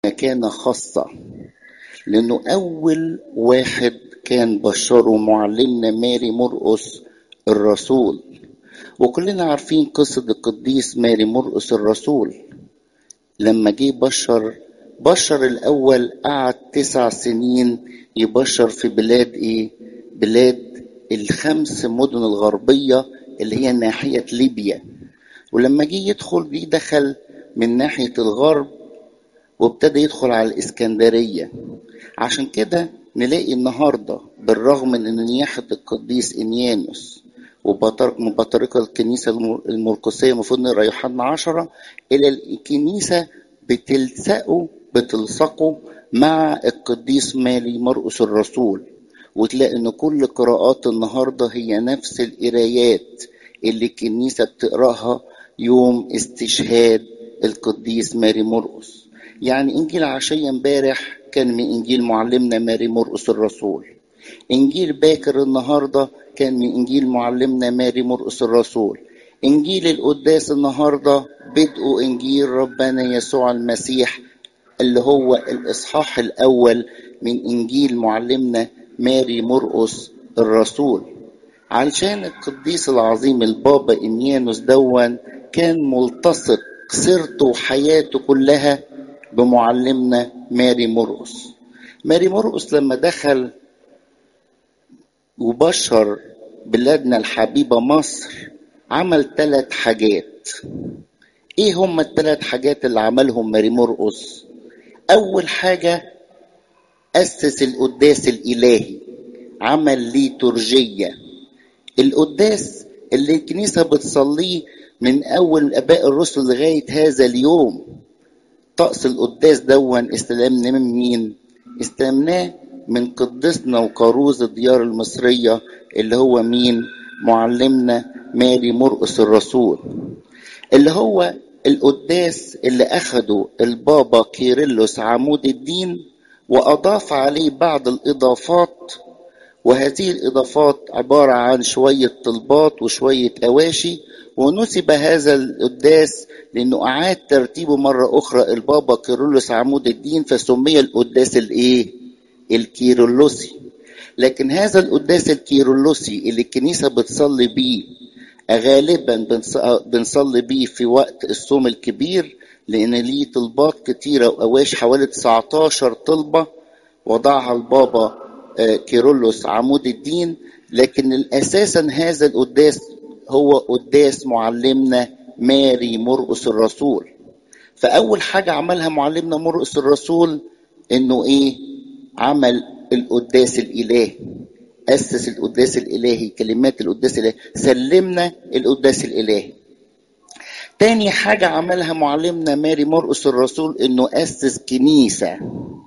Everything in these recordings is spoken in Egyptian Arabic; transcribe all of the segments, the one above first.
مكانة خاصة لأنه أول واحد كان بشره معلمنا ماري مرقس الرسول وكلنا عارفين قصة القديس ماري مرقس الرسول لما جه بشر بشر الأول قعد تسع سنين يبشر في بلاد إيه؟ بلاد الخمس مدن الغربية اللي هي ناحية ليبيا ولما جه يدخل جه دخل من ناحية الغرب وابتدى يدخل على الإسكندرية عشان كده نلاقي النهاردة بالرغم من أن نياحة القديس إنيانوس وبطريقة الكنيسة المرقسية المفروض نقرا يوحنا عشرة إلى الكنيسة بتلصقه بتلصقه مع القديس مالي مرقس الرسول وتلاقي ان كل قراءات النهارده هي نفس القرايات اللي الكنيسه بتقراها يوم استشهاد القديس ماري مرقس يعني انجيل عشيه امبارح كان من انجيل معلمنا ماري مرقس الرسول انجيل باكر النهارده كان من انجيل معلمنا ماري مرقس الرسول انجيل القداس النهارده بدء انجيل ربنا يسوع المسيح اللي هو الاصحاح الاول من انجيل معلمنا ماري مرقس الرسول علشان القديس العظيم البابا انيانوس دون كان ملتصق سيرته وحياته كلها بمعلمنا ماري مرقس ماري مرقس لما دخل وبشر بلادنا الحبيبة مصر عمل ثلاث حاجات ايه هم الثلاث حاجات اللي عملهم ماري مرقس اول حاجة اسس القداس الالهي عمل ليتورجية القداس اللي الكنيسة بتصليه من اول اباء الرسل لغاية هذا اليوم طقس القداس دون استلمنا من مين استلمناه من قدسنا وقاروز الديار المصرية اللي هو مين معلمنا ماري مرقس الرسول اللي هو القداس اللي أخده البابا كيرلس عمود الدين وأضاف عليه بعض الإضافات وهذه الإضافات عبارة عن شوية طلبات وشوية أواشي ونسب هذا القداس لأنه أعاد ترتيبه مرة أخرى البابا كيرلس عمود الدين فسمي القداس الإيه؟ الكيرلسي لكن هذا القداس الكيرلسي اللي الكنيسة بتصلي بيه غالبا بنصلي بيه في وقت الصوم الكبير لأن ليه طلبات كتيرة وأواش حوالي 19 طلبة وضعها البابا كيرلس عمود الدين لكن أساسا هذا القداس هو قداس معلمنا ماري مرقس الرسول فأول حاجة عملها معلمنا مرقس الرسول إنه إيه عمل القداس الإلهي أسس القداس الإلهي كلمات القداس الإلهي سلمنا القداس الإلهي تاني حاجة عملها معلمنا ماري مرقس الرسول إنه أسس كنيسة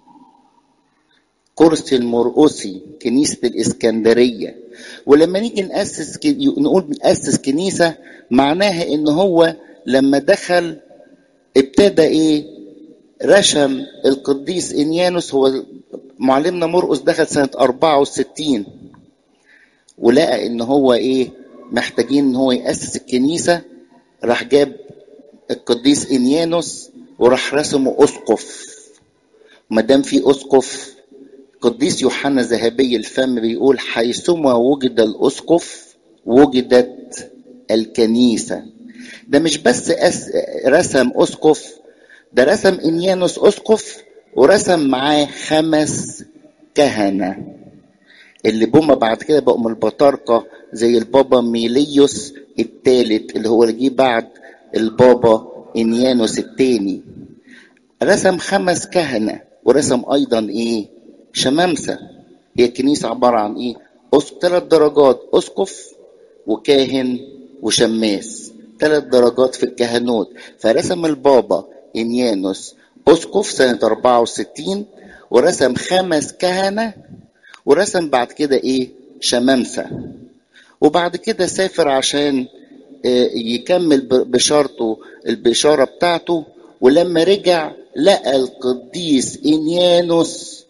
كرسي المرقسي كنيسة الإسكندرية ولما نيجي نأسس نقول نأسس كنيسة معناها إن هو لما دخل ابتدى إيه رشم القديس إنيانوس هو معلمنا مرقس دخل سنة 64 ولقى إن هو إيه محتاجين إن هو يأسس الكنيسة راح جاب القديس إنيانوس وراح رسمه أسقف ما دام في أسقف قديس يوحنا ذهبي الفم بيقول حيثما وجد الأسقف وجدت الكنيسة ده مش بس أس رسم أسقف ده رسم إنيانوس أسقف ورسم معاه خمس كهنة اللي بوما بعد كده بقوا من البطاركة زي البابا ميليوس الثالث اللي هو اللي جه بعد البابا إنيانوس الثاني رسم خمس كهنة ورسم أيضا إيه شمامسة هي الكنيسة عبارة عن إيه ثلاث درجات أسقف وكاهن وشماس ثلاث درجات في الكهنوت فرسم البابا إنيانوس أسقف سنة 64 ورسم خمس كهنة ورسم بعد كده إيه شمامسة وبعد كده سافر عشان يكمل بشارته البشارة بتاعته ولما رجع لقى القديس إنيانوس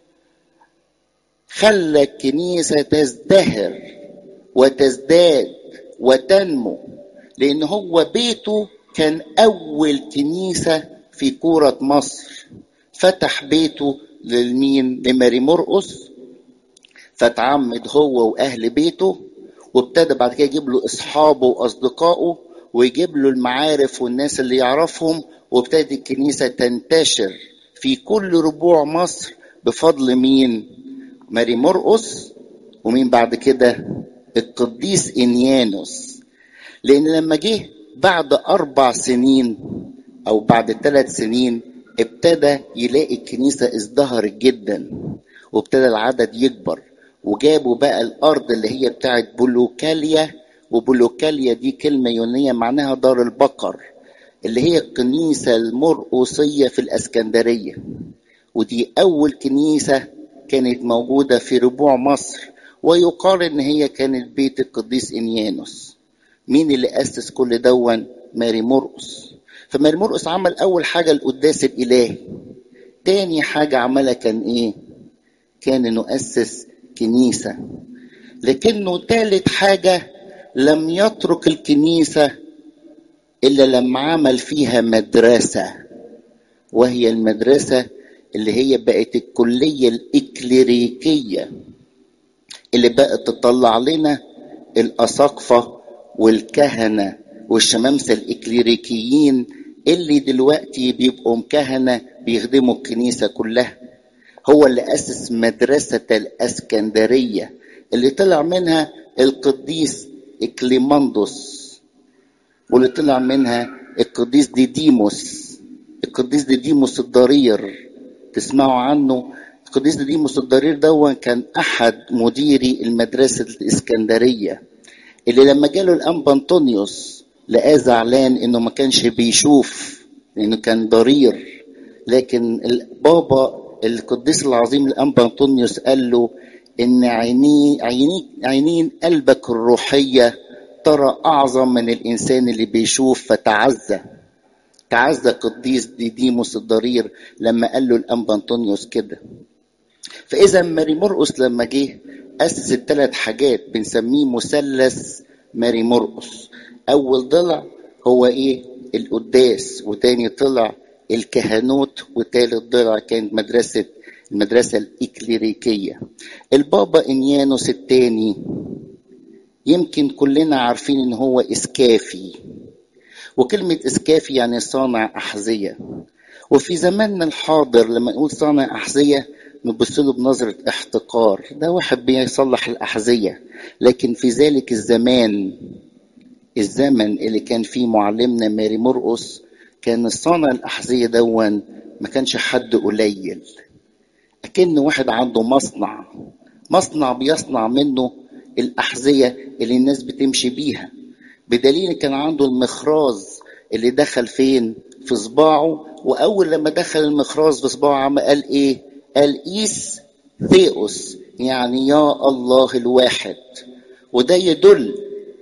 خلى الكنيسة تزدهر وتزداد وتنمو لأن هو بيته كان أول كنيسة في كورة مصر فتح بيته للمين لماري مرقس فتعمد هو واهل بيته وابتدى بعد كده يجيب له اصحابه واصدقائه ويجيب له المعارف والناس اللي يعرفهم وابتدت الكنيسه تنتشر في كل ربوع مصر بفضل مين ماري مرقس ومين بعد كده القديس انيانوس لان لما جه بعد اربع سنين او بعد ثلاث سنين ابتدى يلاقي الكنيسه ازدهرت جدا وابتدى العدد يكبر وجابوا بقى الارض اللي هي بتاعت بولوكاليا وبولوكاليا دي كلمه يونانيه معناها دار البقر اللي هي الكنيسه المرقصيه في الاسكندريه ودي اول كنيسه كانت موجوده في ربوع مصر ويقال ان هي كانت بيت القديس انيانوس مين اللي اسس كل دون ماري مرقس فماري مرقس عمل اول حاجه القداس الالهي تاني حاجه عملها كان ايه كان انه اسس كنيسه لكنه تالت حاجه لم يترك الكنيسه الا لما عمل فيها مدرسه وهي المدرسه اللي هي بقت الكليه الاكليريكيه اللي بقت تطلع لنا الاساقفه والكهنه والشمامسه الاكليريكيين اللي دلوقتي بيبقوا كهنه بيخدموا الكنيسه كلها هو اللي اسس مدرسه الاسكندريه اللي طلع منها القديس اكليماندوس واللي طلع منها القديس ديديموس القديس ديديموس الضرير تسمعوا عنه القديس ديديموس الضرير ده كان احد مديري المدرسه الاسكندريه اللي لما جاله الانبا انطونيوس لقاه زعلان انه ما كانش بيشوف لانه كان ضرير لكن البابا القديس العظيم الانبا انطونيوس قال له ان عيني عيني عينين قلبك الروحيه ترى اعظم من الانسان اللي بيشوف فتعزى تعزى قديس ديديموس الضرير لما قال له الانبا انطونيوس كده فاذا ماري مرقس لما جه اسس الثلاث حاجات بنسميه مثلث ماري مرقس اول ضلع هو ايه القداس وتاني طلع الكهنوت وتالت ضلع كانت مدرسة المدرسة الإكليريكية البابا إنيانوس الثاني يمكن كلنا عارفين إن هو إسكافي وكلمة إسكافي يعني صانع أحذية وفي زماننا الحاضر لما نقول صانع أحذية نبص له بنظرة احتقار ده واحد بيصلح الأحذية لكن في ذلك الزمان الزمن اللي كان فيه معلمنا ماري مرقس كان الصانع الأحذية دون ما كانش حد قليل أكن واحد عنده مصنع مصنع بيصنع منه الأحذية اللي الناس بتمشي بيها بدليل كان عنده المخراز اللي دخل فين في صباعه وأول لما دخل المخراز في صباعه عم قال إيه قال إيس ثيوس يعني يا الله الواحد وده يدل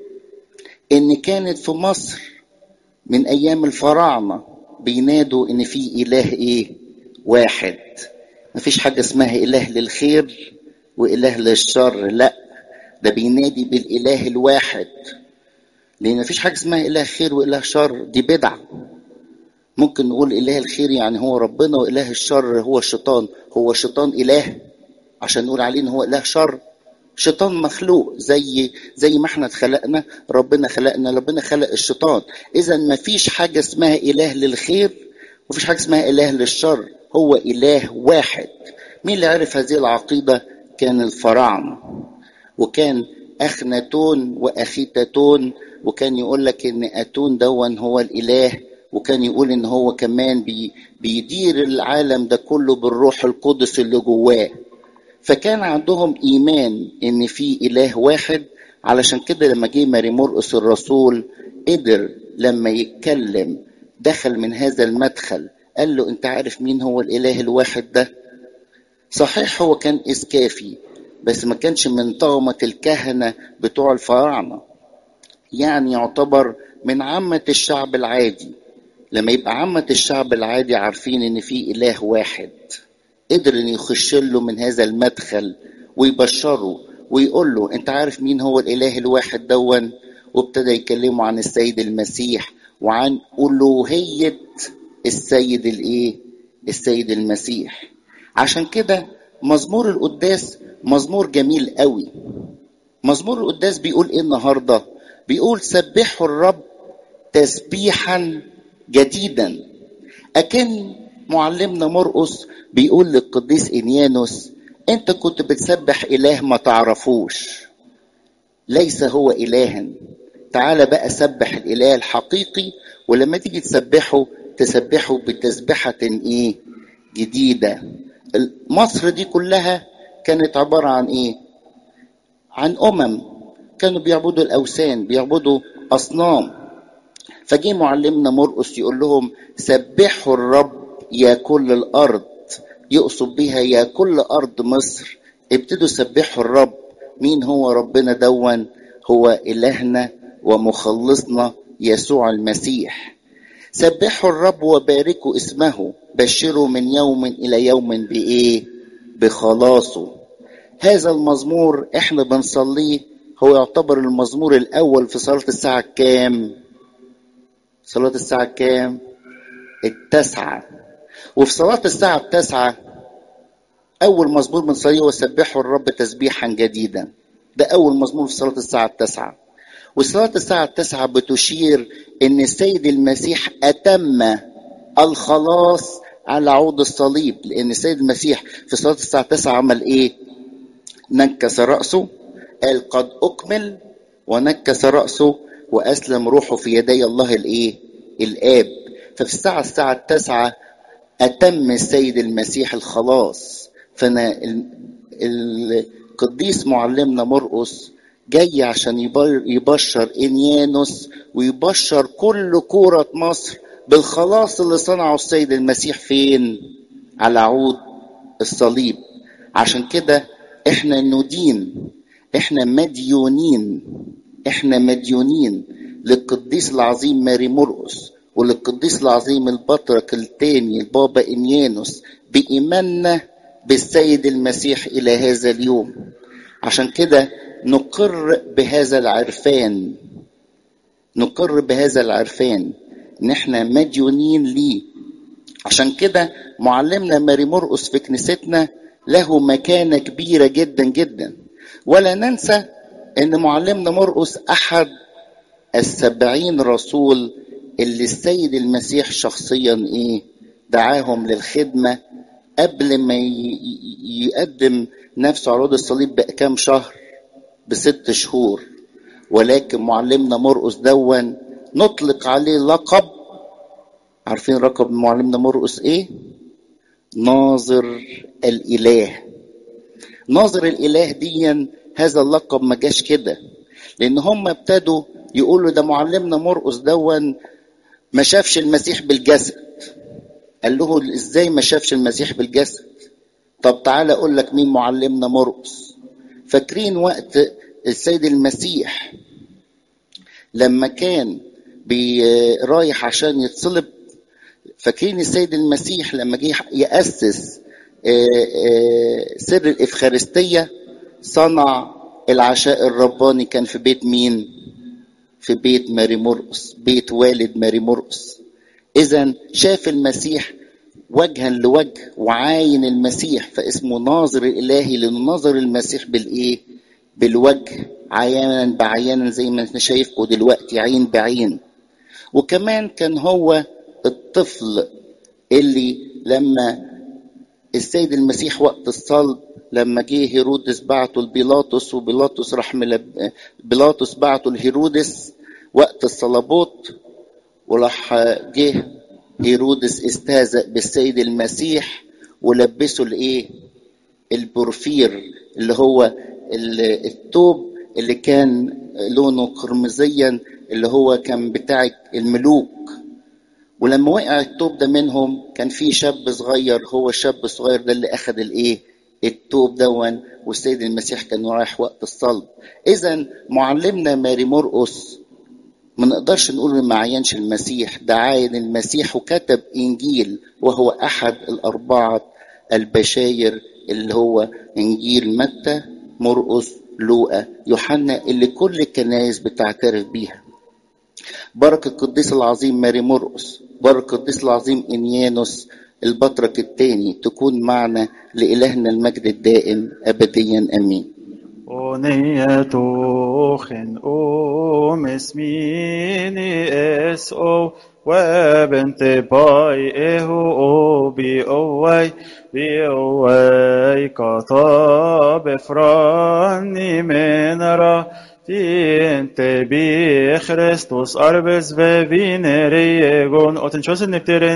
ان كانت في مصر من ايام الفراعنه بينادوا ان في اله ايه واحد مفيش حاجه اسمها اله للخير واله للشر لا ده بينادي بالاله الواحد لان مفيش حاجه اسمها اله خير واله شر دي بدعه ممكن نقول اله الخير يعني هو ربنا واله الشر هو الشيطان هو الشيطان اله عشان نقول عليه ان هو اله شر شيطان مخلوق زي زي ما احنا اتخلقنا ربنا خلقنا ربنا خلق الشيطان اذا ما فيش حاجه اسمها اله للخير ومفيش حاجه اسمها اله للشر هو اله واحد مين اللي عرف هذه العقيده كان الفراعنه وكان اخناتون واخيتاتون وكان يقول لك ان اتون دون هو الاله وكان يقول ان هو كمان بي بيدير العالم ده كله بالروح القدس اللي جواه فكان عندهم ايمان ان في اله واحد علشان كده لما جه ماري مرقس الرسول قدر لما يتكلم دخل من هذا المدخل قال له انت عارف مين هو الاله الواحد ده صحيح هو كان اسكافي بس ما كانش من طغمة الكهنة بتوع الفراعنة يعني يعتبر من عامة الشعب العادي لما يبقى عامة الشعب العادي عارفين ان في اله واحد قدر ان يخش له من هذا المدخل ويبشره ويقول له انت عارف مين هو الاله الواحد دون وابتدى يكلمه عن السيد المسيح وعن الوهيه السيد الايه السيد المسيح عشان كده مزمور القداس مزمور جميل قوي مزمور القداس بيقول ايه النهارده بيقول سبحوا الرب تسبيحا جديدا اكن معلمنا مرقس بيقول للقديس انيانوس انت كنت بتسبح اله ما تعرفوش ليس هو الها تعال بقى سبح الاله الحقيقي ولما تيجي تسبحه تسبحه بتسبحة ايه جديدة مصر دي كلها كانت عبارة عن ايه عن امم كانوا بيعبدوا الاوثان بيعبدوا اصنام فجه معلمنا مرقس يقول لهم سبحوا الرب يا كل الارض يقصد بها يا كل ارض مصر ابتدوا سبحوا الرب مين هو ربنا دون هو الهنا ومخلصنا يسوع المسيح سبحوا الرب وباركوا اسمه بشروا من يوم الى يوم بايه بخلاصه هذا المزمور احنا بنصليه هو يعتبر المزمور الاول في صلاه الساعه كام صلاه الساعه كام التاسعه وفي صلاه الساعه التاسعه اول مزمور بنصليه هو سبحوا الرب تسبيحا جديدا ده اول مزمور في صلاه الساعه التاسعه وصلاة الساعة التاسعة بتشير إن السيد المسيح أتم الخلاص على عود الصليب لأن السيد المسيح في صلاة الساعة التاسعة عمل إيه؟ نكس رأسه قال قد أكمل ونكس رأسه وأسلم روحه في يدي الله الإيه؟ الآب ففي الساعة الساعة التاسعة أتم السيد المسيح الخلاص فأنا القديس معلمنا مرقس جاي عشان يبشر انيانوس ويبشر كل كورة مصر بالخلاص اللي صنعه السيد المسيح فين على عود الصليب عشان كده احنا ندين احنا مديونين احنا مديونين للقديس العظيم ماري مرقس وللقديس العظيم البطرك التاني البابا انيانوس بإيماننا بالسيد المسيح إلى هذا اليوم عشان كده نقر بهذا العرفان نقر بهذا العرفان ان احنا مديونين ليه عشان كده معلمنا ماري مرقس في كنيستنا له مكانة كبيرة جدا جدا ولا ننسى ان معلمنا مرقس احد السبعين رسول اللي السيد المسيح شخصيا ايه دعاهم للخدمة قبل ما يقدم نفسه عروض الصليب بكام شهر بست شهور ولكن معلمنا مرقس دون نطلق عليه لقب عارفين لقب معلمنا مرقس ايه ناظر الاله ناظر الاله ديا هذا اللقب ما جاش كده لان هم ابتدوا يقولوا ده معلمنا مرقس دون ما شافش المسيح بالجسد قال له ازاي ما شافش المسيح بالجسد طب تعالى اقول لك مين معلمنا مرقس فاكرين وقت السيد المسيح لما كان رايح عشان يتصلب فاكرين السيد المسيح لما جه يأسس سر الإفخارستية صنع العشاء الرباني كان في بيت مين؟ في بيت ماري مرقس بيت والد ماري مرقس إذا شاف المسيح وجها لوجه وعاين المسيح فاسمه ناظر الإلهي لأنه نظر المسيح بالإيه؟ بالوجه عيانا بعيانا زي ما انت شايفكم دلوقتي عين بعين وكمان كان هو الطفل اللي لما السيد المسيح وقت الصلب لما جه هيرودس بعته لبيلاطس وبيلاطس راح ملب... بيلاطس بعته لهيرودس وقت الصلبوت وراح جه هيرودس استهزأ بالسيد المسيح ولبسه الايه البورفير اللي هو الثوب اللي كان لونه قرمزيا اللي هو كان بتاع الملوك ولما وقع الثوب ده منهم كان في شاب صغير هو الشاب الصغير ده اللي اخذ الايه الثوب دون والسيد المسيح كان رايح وقت الصلب اذا معلمنا ماري مرقس ما نقدرش نقول ما عينش المسيح ده عاين المسيح وكتب انجيل وهو احد الاربعه البشاير اللي هو انجيل متى مرقس لوقا يوحنا اللي كل الكنائس بتعترف بيها بركة القديس العظيم ماري مرقس بركة القديس العظيم إنيانوس البطرك الثاني تكون معنا لإلهنا المجد الدائم أبديا أمين ونيتوخن أم اسميني اس او وبنت باي اهو او بي اوي بي اوي كطاب فراني من را انت بي خريستوس اربس بفينريغون اوتن شوسن نبترن